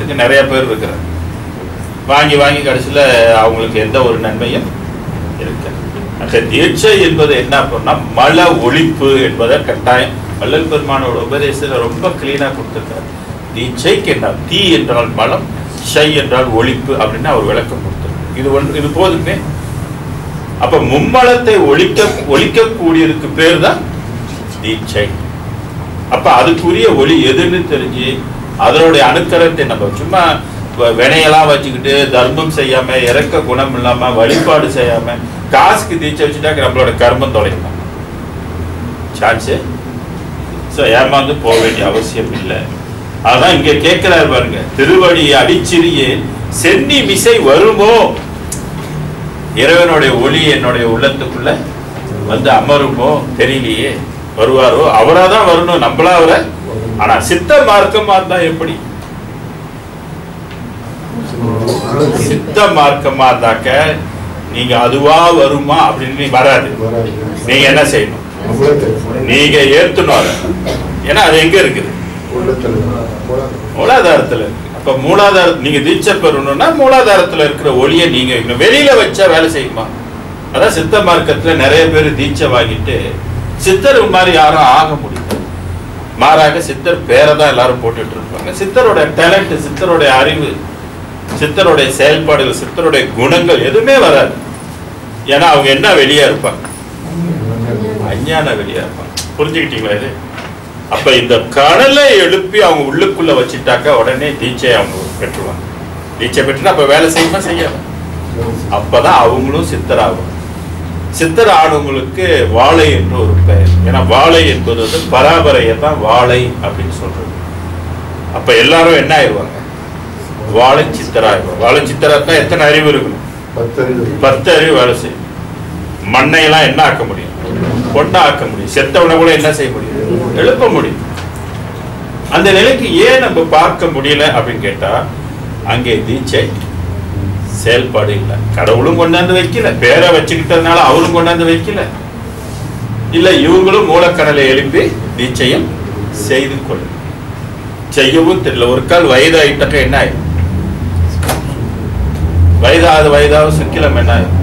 வாங்குறதுக்கு நிறைய பேர் இருக்கிறாங்க வாங்கி வாங்கி கடைசியில் அவங்களுக்கு எந்த ஒரு நன்மையும் இருக்கு அந்த தீட்சை என்பது என்ன அப்படின்னா மல ஒழிப்பு என்பதை கட்டாயம் வள்ளல் பெருமானோட உபதேசத்தில் ரொம்ப கிளீனாக கொடுத்துருக்காரு தீட்சைக்கு என்ன தீ என்றால் மலம் ஷை என்றால் ஒழிப்பு அப்படின்னு அவர் விளக்கம் கொடுத்தார் இது ஒன்று இது போதுமே அப்ப மும்மலத்தை ஒழிக்க ஒழிக்கக்கூடியதுக்கு பேர் தான் தீட்சை அப்ப அதுக்குரிய ஒளி எதுன்னு தெரிஞ்சு அதனுடைய அணுக்கரத்தை நம்ம சும்மா வ- வினையெல்லாம் வச்சுக்கிட்டு தர்மம் செய்யாம இறக்க குணம் இல்லாம வழிபாடு செய்யாம காசுக்கு தீட்சை வச்சுட்டா நம்மளோட கர்மம் தொலைக்கலாம் சான்ஸு ஸோ ஏமாந்து போக வேண்டிய அவசியம் இல்லை அதான் இங்க கேட்கிறாரு பாருங்க திருவடி அடிச்சிறியே சென்னி மிசை வருமோ இறைவனுடைய ஒளி என்னுடைய உள்ளத்துக்குள்ள வந்து அமருமோ தெரியலையே வருவாரோ அவரா தான் வரணும் நம்மளா அவரை ஆனா சித்த மார்க்கமா இருந்தா எப்படி சித்த மார்க்கமா இருந்தாக்க நீங்க அதுவா வருமா அப்படின்னு வராது நீங்க என்ன செய்யணும் நீங்க ஏத்துணும் அதை ஏன்னா அது எங்க இருக்குது மூலாதாரத்துல இருக்கு அப்ப மூலாதார நீங்க தீட்சை பெறணும்னா மூலாதாரத்துல இருக்கிற ஒளியை நீங்க வைக்கணும். வெளியில வச்சா வேலை செய்யுமா அதான் சித்த மார்க்கத்துல நிறைய பேர் தீட்சை வாங்கிட்டு சித்தர் மாதிரி யாரும் ஆக முடியல மாறாக சித்தர் பேரை தான் எல்லாரும் போட்டுட்டு இருப்பாங்க சித்தரோட டேலண்ட் சித்தருடைய அறிவு சித்தருடைய செயல்பாடுகள் சித்தருடைய குணங்கள் எதுவுமே வராது ஏன்னா அவங்க என்ன வெளியா இருப்பாங்க அஞ்ஞான வெளியா இருப்பாங்க புரிஞ்சுக்கிட்டீங்களா இது அப்ப இந்த கடலை எழுப்பி அவங்க உள்ளுக்குள்ள வச்சுட்டாக்க உடனே தீட்சை அவங்க பெற்றுவாங்க தீட்சை பெற்றுனா அப்ப வேலை செய்யுமா செய்யாம அப்பதான் அவங்களும் சித்தராகும் சித்தர் ஆனவங்களுக்கு வாழை என்று ஒரு பெயர் ஏன்னா வாழை என்பது வந்து பராபரையை தான் வாழை அப்படின்னு சொல்றது அப்ப எல்லாரும் என்ன ஆயிடுவாங்க வாழை சித்தராயிடுவாங்க வாழை சித்தரா தான் எத்தனை அறிவு இருக்கணும் பத்து அறிவு வேலை செய்யும் மண்ணையெல்லாம் என்ன ஆக்க முடியும் பொண்ணா ஆக்க முடியும் செத்தவனை கூட என்ன செய்ய முடியும் எழுப்ப முடியும் அந்த நிலைக்கு ஏன் நம்ம பார்க்க முடியல அப்படின்னு கேட்டா அங்கே தீட்சை செயல்பாடு இல்லை கடவுளும் கொண்டாந்து வைக்கல பேரை வச்சுக்கிட்டதுனால அவரும் கொண்டாந்து வைக்கல இல்ல இவங்களும் மூலக்கடலை எழுப்பி தீட்சையும் செய்து கொள்ள செய்யவும் தெரியல ஒரு கால் வயதாயிட்டாக்க என்ன ஆயிடும் வயதாது வயதாவது சுக்கிலம் என்ன ஆயிடும்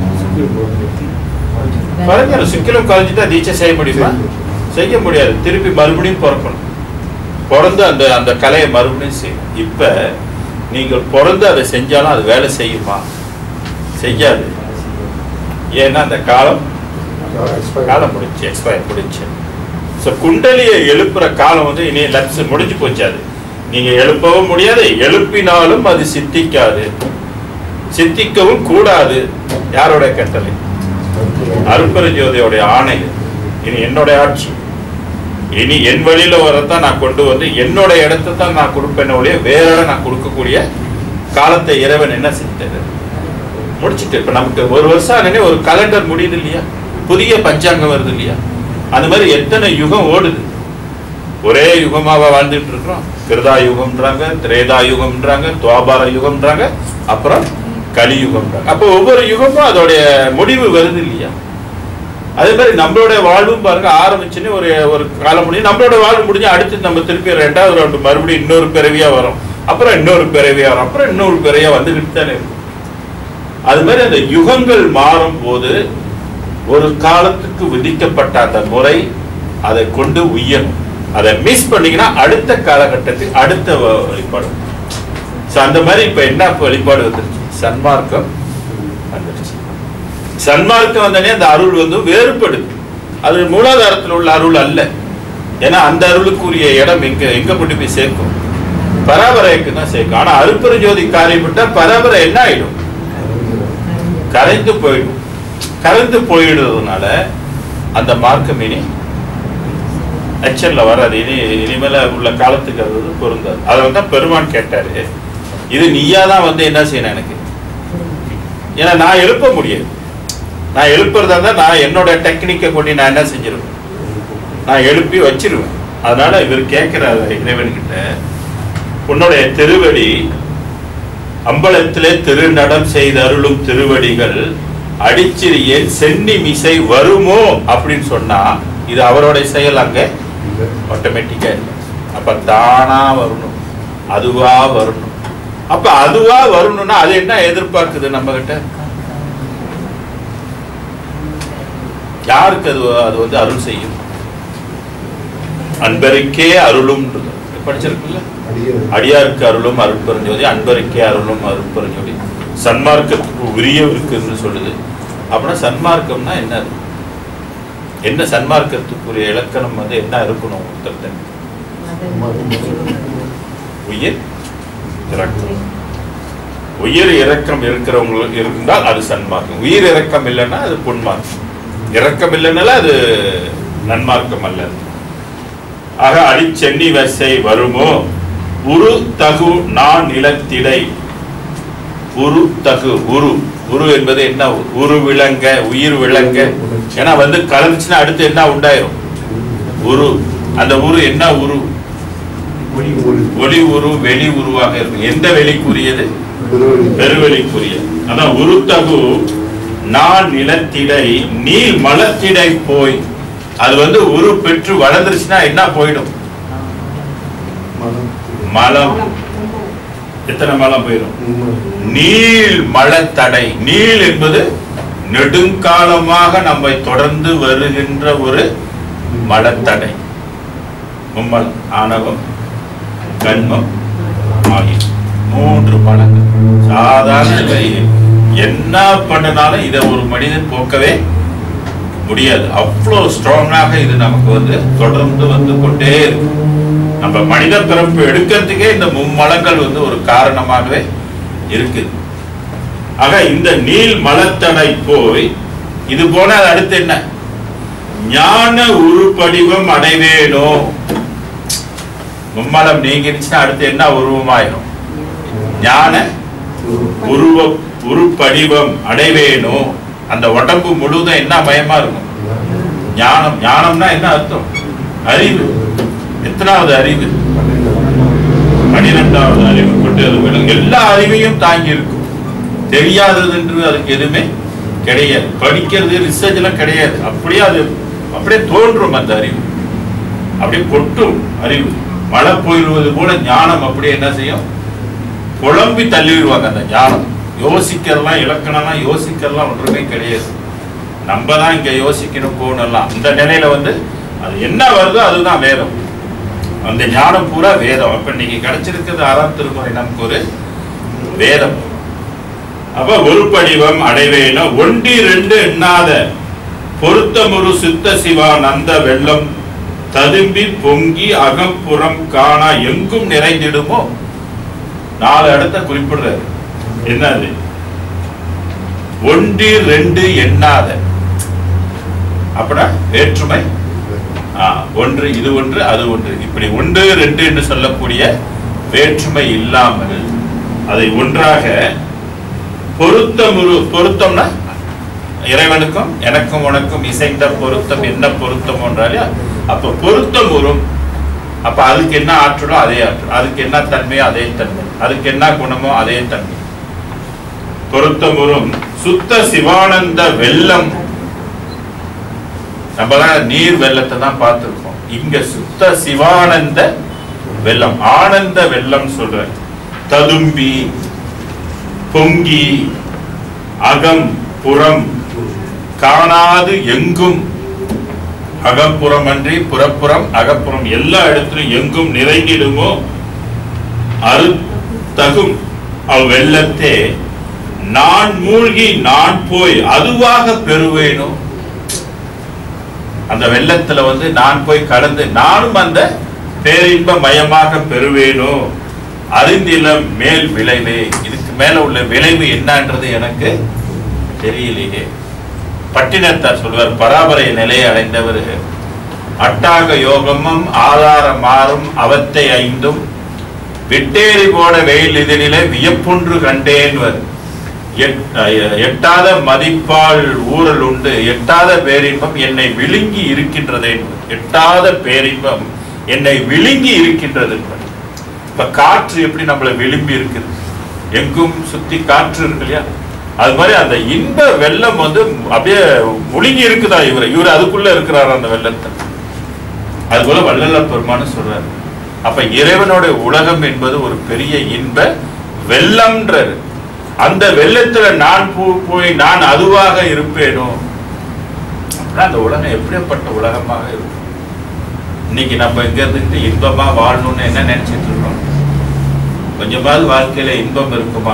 குறைஞ்சிடும் சுக்கிலம் குறைஞ்சிட்டா தீட்சை செய்ய முடியுமா செய்ய முடியாது திருப்பி மறுபடியும் பிறக்கணும் பிறந்து அந்த அந்த கலையை மறுபடியும் செய்யணும் இப்ப நீங்கள் பிறந்து அதை செஞ்சாலும் அது வேலை செய்யுமா செய்யாது ஏன்னா அந்த காலம் காலம் முடிஞ்சு எக்ஸ்பயர் முடிஞ்சு ஸோ குண்டலியை எழுப்புற காலம் வந்து இனி லட்ச முடிஞ்சு போச்சு அது நீங்க எழுப்பவும் முடியாது எழுப்பினாலும் அது சித்திக்காது சித்திக்கவும் கூடாது யாரோட கட்டளை அருப்பெருஞ்சோதியோடைய ஆணை இனி என்னுடைய ஆட்சி இனி என் வழியில வரத்தான் நான் கொண்டு வந்து என்னோட இடத்தை தான் நான் கொடுப்பேன் ஒழிய வேற இடம் நான் கொடுக்கக்கூடிய காலத்தை இறைவன் என்ன செஞ்சது முடிச்சிட்டு இப்ப நமக்கு ஒரு வருஷம் ஆனே ஒரு கலண்டர் முடியுது இல்லையா புதிய பஞ்சாங்கம் வருது இல்லையா அந்த மாதிரி எத்தனை யுகம் ஓடுது ஒரே யுகமாவா வாழ்ந்துட்டு இருக்கிறோம் கிருதா யுகம்ன்றாங்க திரேதா யுகம்ன்றாங்க துவாபார யுகம்ன்றாங்க அப்புறம் கலியுகம்ன்றாங்க அப்போ ஒவ்வொரு யுகமும் அதோடைய முடிவு வருது இல்லையா அதே மாதிரி நம்மளோட வாழ்வும் பாருங்க ஆரம்பிச்சுன்னு ஒரு ஒரு காலம் முடியும் நம்மளோட வாழ்வு முடிஞ்சு அடுத்து நம்ம திருப்பி ரெண்டாவது ரவுண்டு மறுபடியும் இன்னொரு பிறவியா வரும் அப்புறம் இன்னொரு பிறவியா வரும் அப்புறம் இன்னொரு பிறவியா வந்துகிட்டு தானே இருக்கும் அது மாதிரி அந்த யுகங்கள் மாறும் போது ஒரு காலத்துக்கு விதிக்கப்பட்ட அந்த முறை அதை கொண்டு உயரும் அதை மிஸ் பண்ணீங்கன்னா அடுத்த காலகட்டத்துக்கு அடுத்த வ- வழிபாடு ஸோ அந்த மாதிரி இப்ப என்ன வழிபாடு வந்துருச்சு சன்மார்க்கம் வந்துருச்சு சன்மார்க்கம் வந்தனே அந்த அருள் வந்து வேறுபடுது அது மூலாதாரத்தில் உள்ள அருள் அல்ல ஏன்னா அந்த அருளுக்குரிய இடம் எங்க எங்க கொண்டு போய் சேர்க்கும் பராபரைக்கு தான் சேர்க்கும் ஆனா அருப்பெரு ஜோதி காரியப்பட்டா பராபரை என்ன ஆயிடும் கரைந்து போயிடும் கரைந்து போயிடுறதுனால அந்த மார்க்கம் இனி ஆக்சுவல்ல வராது இனி இனிமேல உள்ள காலத்துக்கு அது வந்து பொருந்தாது அதை வந்து தான் பெருமான் கேட்டாரு இது நீயா தான் வந்து என்ன செய்யணும் எனக்கு ஏன்னா நான் எழுப்ப முடியாது நான் எழுப்புறதா இருந்தா நான் என்னோட டெக்னிக்கை கொண்டு நான் என்ன செஞ்சிருவேன் நான் எழுப்பி வச்சிருவேன் அதனால இவர் கேட்கிறார் இறைவன்கிட்ட உன்னுடைய திருவடி அம்பலத்திலே திருநடம் செய்த அருளும் திருவடிகள் அடிச்சிறியே சென்னி மிசை வருமோ அப்படின்னு சொன்னா இது அவரோட செயல் அங்க ஆட்டோமேட்டிக்கா இல்லை அப்ப தானா வரணும் அதுவா வரணும் அப்ப அதுவா வரணும்னா அது என்ன எதிர்பார்க்குது நம்ம கிட்ட யாருக்கு அது அது வந்து அருள் செய்யும் அன்பருக்கே அருளும் படிச்சிருக்குல்ல அடியாருக்கு அருளும் அருட்பெருஞ்சோதி அன்பருக்கே அருளும் அருட்பெருஞ்சோதி சன்மார்க்கத்துக்கு உரியவருக்குன்னு சொல்லுது அப்படின்னா சன்மார்க்கம்னா என்ன என்ன சன்மார்க்கத்துக்குரிய இலக்கணம் வந்து என்ன இருக்கணும் ஒருத்தர்கிட்ட உயிர் இறக்கம் உயிர் இறக்கம் இருக்கிறவங்களுக்கு இருந்தால் அது சன்மார்க்கம் உயிர் இறக்கம் இல்லைன்னா அது பொன்மார்க்கம் இறக்கம் இல்லைனால அது நன்மார்க்கம் அல்ல ஆக அடிச்சென்னி வசை வருமோ உரு தகு நான் நிலத்திடை உரு தகு உரு உரு என்பது என்ன உரு விளங்க உயிர் விளங்க ஏன்னா வந்து கலந்துச்சுன்னா அடுத்து என்ன உண்டாயிரும் உரு அந்த உரு என்ன உரு ஒளி உரு வெளி உருவாக இருக்கும் எந்த வெளிக்குரியது பெருவெளிக்குரியது அதான் உருத்தகு நான் நிலத்திடை நீர் மலத்திடை போய் அது வந்து உரு பெற்று வளர்ந்துருச்சுன்னா என்ன போயிடும் மலம் எத்தனை மலம் போயிடும் நீள் மலத்தடை நீள் என்பது நெடுங்காலமாக நம்மை தொடர்ந்து வருகின்ற ஒரு மலத்தடை மும்மலம் ஆணவம் கண்மம் ஆகிய மூன்று மலங்கள் சாதாரண நிலையில் என்ன பண்ணினாலும் இதை ஒரு மனிதன் போக்கவே முடியாது அவ்வளோ ஸ்ட்ராங்காக இது நமக்கு வந்து தொடர்ந்து வந்து கொண்டே இருக்கு நம்ம மனித பிறப்பு எடுக்கிறதுக்கே இந்த மும்மலங்கள் வந்து ஒரு காரணமாகவே இருக்குது ஆக இந்த நீள் மலத்தடை போய் இது போன அது அடுத்து என்ன ஞான உருப்படிவம் அடைவேனோ மும்மலம் நீங்கிருச்சுன்னா அடுத்து என்ன உருவமாயிரும் ஞான உருவ உருப்படிவம் அடைவேனோ அந்த உடம்பு முழுதும் என்ன மயமா இருக்கும் ஞானம் ஞானம்னா என்ன அர்த்தம் அறிவு எத்தனாவது அறிவு பனிரெண்டாவது அறிவு கொண்டு அது விளங்கும் எல்லா அறிவையும் தாங்கி இருக்கும் தெரியாததுன்றது அதுக்கு எதுவுமே கிடையாது படிக்கிறது ரிசர்ச் எல்லாம் கிடையாது அப்படியே அது அப்படியே தோன்றும் அந்த அறிவு அப்படியே கொட்டும் அறிவு மழை போயிடுவது போல ஞானம் அப்படியே என்ன செய்யும் குழம்பி தள்ளிடுவாங்க அந்த ஞானம் யோசிக்கிறதெல்லாம் இலக்கணம்லாம் யோசிக்கிறதெல்லாம் ஒன்றுமே கிடையாது நம்ம தான் இங்க யோசிக்கணும் போகணும்லாம் இந்த நிலையில வந்து அது என்ன வருதோ அதுதான் வேதம் அந்த ஞானம் பூரா வேதம் அப்ப இன்னைக்கு கிடைச்சிருக்கிறது ஆறாம் திருமுறை நமக்கு ஒரு வேதம் அப்ப ஒரு படிவம் அடைவேன ஒண்டி ரெண்டு எண்ணாத பொருத்தமுரு சித்த சிவா நந்த வெள்ளம் ததும்பி பொங்கி அகம்புறம் காணா எங்கும் நிறைந்திடுமோ நாலு இடத்த குறிப்பிடுறாரு என்னது ஒன்று ரெண்டு எண்ணாத அப்படின்னா வேற்றுமை ஆ, ஒன்று இது ஒன்று அது ஒன்று இப்படி ஒன்று ரெண்டு என்று சொல்லக்கூடிய வேற்றுமை இல்லாமல் அதை ஒன்றாக பொருத்தமுரு பொருத்தம்னா இறைவனுக்கும் எனக்கும் உனக்கும் இசைந்த பொருத்தம் என்ன பொருத்தம் என்றாலே அப்ப பொருத்தம் வரும் அப்ப அதுக்கு என்ன ஆற்றலோ அதே ஆற்றல் அதுக்கு என்ன தன்மையோ அதே தன்மை அதுக்கு என்ன குணமோ அதே தன்மை பொருத்தம் வரும் சுத்த சிவானந்த வெள்ளம் நம்ம தான் நீர் வெள்ளத்தை தான் பார்த்திருக்கோம் இங்க சுத்த சிவானந்த வெள்ளம் ஆனந்த வெள்ளம் சொல்ற ததும்பி பொங்கி அகம் புறம் காணாது எங்கும் அகப்புறம் அன்றி புறப்புறம் அகப்புறம் எல்லா இடத்திலும் எங்கும் நிறைந்திடுமோ அரு தகும் அவ்வெள்ளத்தே நான் மூழ்கி நான் போய் அதுவாக பெறுவேனோ அந்த வெள்ளத்துல வந்து நான் போய் கலந்து நானும் அந்த பேரின்ப மயமாக பெறுவேனோ அறிந்திலம் மேல் விளைவே இதுக்கு மேல உள்ள விளைவு என்னன்றது எனக்கு தெரியலையே பட்டினத்தார் சொல்வார் பராபரை நிலையை அடைந்தவர் அட்டாக யோகமும் ஆதார மாறும் அவத்தை ஐந்தும் விட்டேறி போன வெயில் இதனிலே வியப்புன்று கண்டேன்வர் எட்- அஹ் எட்டாத மதிப்பால் ஊரல் உண்டு எட்டாத பேரின்பம் என்னை விழுங்கி இருக்கின்றதே என்பது. எட்டாத பேரின்பம் என்னை விழுங்கி இருக்கின்றது என்பது. இப்ப காற்று எப்படி நம்மளை விளிம்பி இருக்குது எங்கும் சுத்தி காற்று இருக்கு இல்லையா அது மாதிரி அந்த இன்ப வெள்ளம் வந்து அப்படியே முழுங்கி இருக்குதா இவர் இவர் அதுக்குள்ள இருக்கிறார் அந்த வெள்ளத்தை அது போல வள்ளலார் பெருமான்னு சொல்றாரு அப்ப இறைவனுடைய உலகம் என்பது ஒரு பெரிய இன்ப வெள்ளம்ன்றாரு அந்த வெள்ளத்துல நான் போ- போய் நான் அதுவாக இருப்பேனோ அப்படின்னா அந்த உலகம் எப்படிப்பட்ட உலகமாக இருக்கும் இன்னைக்கு நம்ம இங்க இருந்துட்டு இன்பமா வாழணும்னு என்ன நினைச்சிட்டு இருக்கோம் கொஞ்சமாவது வாழ்க்கையில இன்பம் இருக்குமா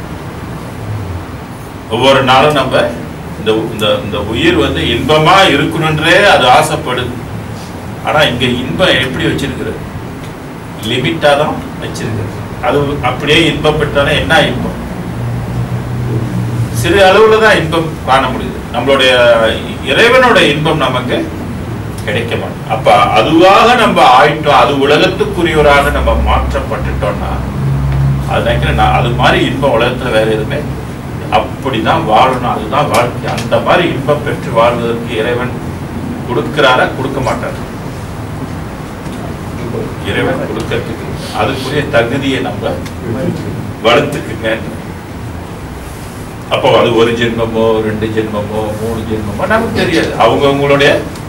ஒவ்வொரு நாளும் நம்ம இந்த இந்த இந்த உயிர் வந்து இன்பமா இருக்கணுன்றே அது ஆசைப்படுது ஆனா இங்க இன்பம் எப்படி வச்சிருக்கிறது லிமிட்டா தான் வச்சிருக்கிறது அது அப்படியே இன்பம் பெற்றாலும் என்ன இன்பம் சிறு அளவுல தான் இன்பம் காண முடியுது நம்மளுடைய இறைவனோட இன்பம் நமக்கு கிடைக்க மாட்டோம் அப்ப அதுவாக நம்ம ஆயிட்டோம் அது உலகத்துக்குரியவராக நம்ம மாற்றப்பட்டுட்டோம்னா அது நினைக்கிறேன் நான் அது மாதிரி இன்பம் உலகத்துல வேற எதுவுமே அப்படிதான் வாழணும் அதுதான் வாழ்க்கை அந்த மாதிரி இன்பம் பெற்று வாழ்வதற்கு இறைவன் கொடுக்கிறாரா கொடுக்க மாட்டாரா இறைவன் கொடுக்கறதுக்கு அதுக்குரிய தகுதியை நம்ம வளர்த்துக்குங்க அப்போ அது ஒரு ஜென்மமோ ரெண்டு ஜென்மமோ மூணு ஜென்மமோ நமக்கு தெரியாது அவங்கவுங்களுடைய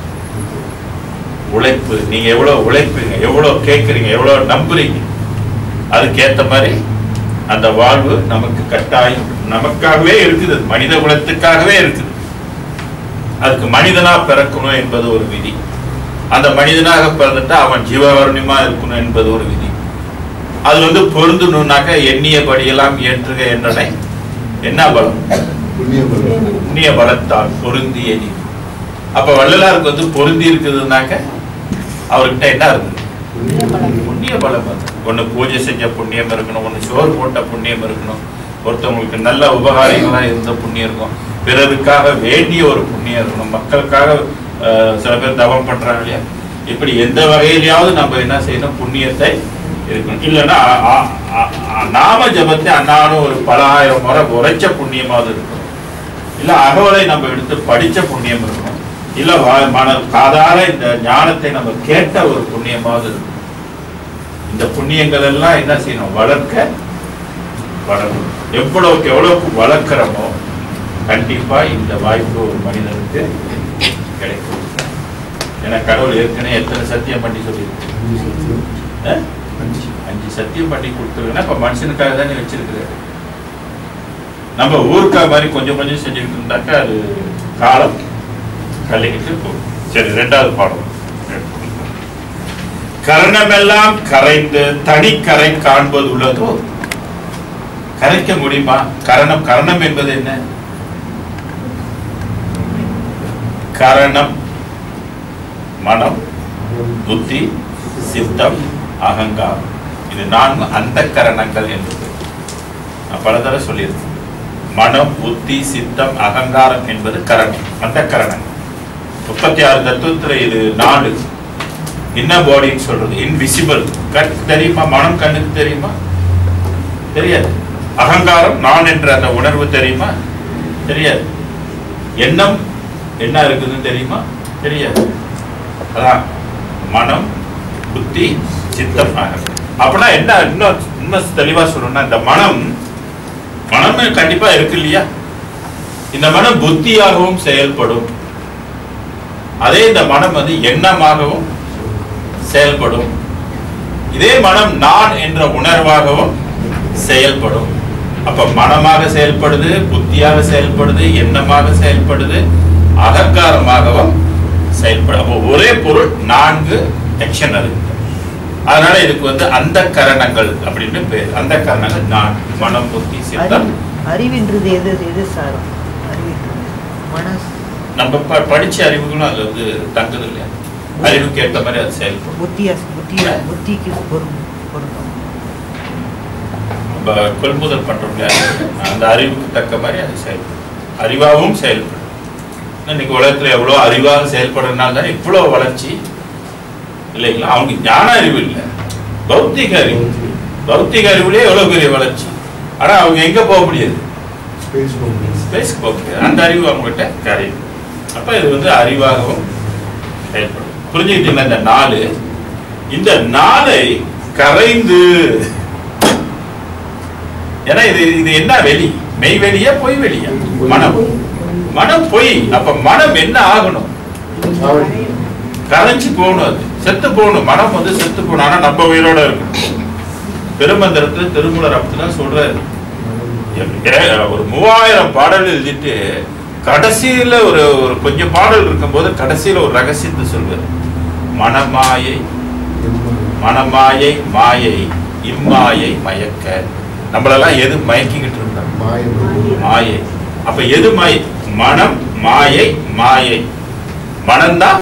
உழைப்பு நீங்க எவ்வளவு உழைப்பீங்க எவ்வளவு கேட்குறீங்க எவ்வளவு நம்புறீங்க அதுக்கேத்த மாதிரி அந்த வாழ்வு நமக்கு கட்டாயம் நமக்காகவே இருக்குது அது மனித குலத்துக்காகவே இருக்குது அதுக்கு மனிதனா பிறக்கணும் என்பது ஒரு விதி அந்த மனிதனாக பிறந்துட்டா அவன் ஜீவவர்ணியமா இருக்கணும் என்பது ஒரு விதி அது வந்து பொருந்தணும்னாக்க எண்ணியபடியெல்லாம் ஏற்றுக என்றனை என்ன பலம் புண்ணிய பலம் புண்ணிய பலத்தால் பொருந்திய நீ அப்ப வள்ளலாருக்கு வந்து பொருந்தி இருக்குதுன்னாக்க அவர்கிட்ட என்ன இருக்குது புண்ணிய பலம் அது ஒண்ணு பூஜை செஞ்ச புண்ணியம் இருக்கணும் ஒண்ணு சோறு போட்ட புண்ணியம் இருக்கணும் ஒருத்தவங்களுக்கு நல்ல உபகாரங்களா இருந்த புண்ணியம் இருக்கும் பிறருக்காக வேண்டிய ஒரு புண்ணியம் இருக்கணும் மக்களுக்காக அஹ், சில பேர் தவம் பண்றாங்க இல்லையா இப்படி எந்த வகையிலையாவது நம்ம என்ன செய்யணும் புண்ணியத்தை இருக்கணும் இல்லைன்னா அ- அ- அ- அ- நாம ஜபத்தை அன்னாலும் ஒரு பல ஆயிரம் முறை உரைச்ச புண்ணியமாவது இருக்கணும் இல்ல அகவலை நம்ம எடுத்து படிச்ச புண்ணியம் இருக்கணும் இல்ல வா- மன காதார இந்த ஞானத்தை நம்ம கேட்ட ஒரு புண்ணியமாவது இருக்கணும் இந்த புண்ணியங்கள் எல்லாம் என்ன செய்யணும் வளர்க்க வளரணும் எவ்வளவுக்கு எவ்வளவுக்கு வளர்க்கிறோமோ கண்டிப்பா இந்த வாய்ப்பு ஒரு மனிதனுக்கு கிடைக்கும் ஏன்னா கடவுள் ஏற்கனவே எத்தனை சத்தியம் பண்ணி சொல்லியிருக்கு அஹ்? அஞ்சு சத்தியம் பண்ணி கொடுத்துருக்குன்னா இப்ப மனுஷனுக்காக தானே வச்சிருக்கிறாரு நம்ம ஊருக்காக மாதிரி கொஞ்சம் கொஞ்சம் செஞ்சுக்கிட்டு இருந்தாக்கா அது காலம் கல்லிக்கிட்டு போகும் சரி ரெண்டாவது பாடம் கரணமெல்லாம் கரைந்து தனிக்கரை காண்பது உள்ளதோ கரைக்க முடியுமா கரணம் கரணம் என்பது என்ன கரணம் மனம் புத்தி சித்தம் அகங்காரம் இது நான்கு அந்த கரணங்கள் என்பது நான் பல தடவை சொல்லியிருக்கேன் மனம் புத்தி சித்தம் அகங்காரம் என்பது கரணம் அந்த கரணம் முப்பத்தி ஆறு தத்துவத்துல இது நாலு என்ன பாடின்னு சொல்றது இன்விசிபிள் கண் தெரியுமா மனம் கண்ணுக்கு தெரியுமா தெரியாது அகங்காரம் நான் என்ற அந்த உணர்வு தெரியுமா தெரியாது எண்ணம் என்ன இருக்குதுன்னு தெரியுமா தெரியாது அதான் மனம் புத்தி சித்தம் அகங்காரம் அப்படின்னா என்ன இன்னும் இன்னும் தெளிவா சொல்லணும்னா இந்த மனம் மனம் கண்டிப்பா இருக்கு இல்லையா இந்த மனம் புத்தியாகவும் செயல்படும் அதே இந்த மனம் வந்து எண்ணமாகவும் செயல்படும் இதே மனம் நான் என்ற உணர்வாகவும் செயல்படும் அப்ப மனமாக செயல்படுது புத்தியாக செயல்படுது எண்ணமாக செயல்படுது அகங்காரமாகவும் செயல்படும் அப்போ ஒரே பொருள் நான்கு ஆக்ஷன் இருக்கு அதனால இதுக்கு வந்து அந்த கரணங்கள் அப்படின்னு பேர் அந்த கரணங்கள் நான் மனம் புத்தி சித்தம் அறிவு அறிவின்றது எது எது சாரும் அறிவின்றது மனஸ் நம்ம ப- படிச்ச அறிவுகளும் அதுல வந்து தங்குது இல்லையா அறிவுக்கு ஏற்ற மாதிரி அது செயல்படும் புத்தியா புத்தியா புத்திக்கு பொருள் பொருந்தும் நம்ம கொள்முதல் பண்றோம் இல்லையா அந்த அறிவுக்கு தக்க மாதிரி அது செயல்படும் அறிவாகவும் செயல்படும் இன்னைக்கு உலகத்துல எவ்வளவு அறிவாக செயல்படுறதுனால தான் இவ்வளவு வளர்ச்சி இல்லைங்களா அவங்க ஞான அறிவு இல்லை பௌத்திக அறிவு பௌத்திக அறிவுலயே எவ்வளவு பெரிய வளர்ச்சி ஆனா அவங்க எங்க போக முடியாது ஸ்பேஸ் போகும் ஸ்பேஸ்க்கு போக முடியாது அந்த அறிவு அவங்ககிட்ட கரையும் அப்ப இது வந்து அறிவாகவும் செயல்படும் புரிஞ்சுக்கிட்டீங்களா இந்த நாலு இந்த நாளை கரைந்து ஏன்னா இது இது என்ன வெளி மெய் வெளியா பொய் வெளியா மனம் மனம் பொய் அப்ப மனம் என்ன ஆகணும் கரைஞ்சு போகணும் அது செத்து போகணும் மனம் வந்து செத்து போகணும் ஆனா நம்ம உயிரோட இருக்கணும் பெருமந்திரத்துல திருமூலர் அப்படிதான் சொல்றாரு ஏ- ஒரு மூவாயிரம் பாடல் எழுதிட்டு கடைசியில ஒரு ஒரு கொஞ்சம் பாடல் இருக்கும்போது கடைசியில ஒரு ரகசியத்தை சொல்வார் மனமாயை மனமாயை மாயை இம்மாயை மயக்க நம்மளெல்லாம் எது மயக்கிக்கிட்டு இருந்தாங்க மாயம் மாயை அப்ப எது மாயை மனம் மாயை மாயை மனம்தான்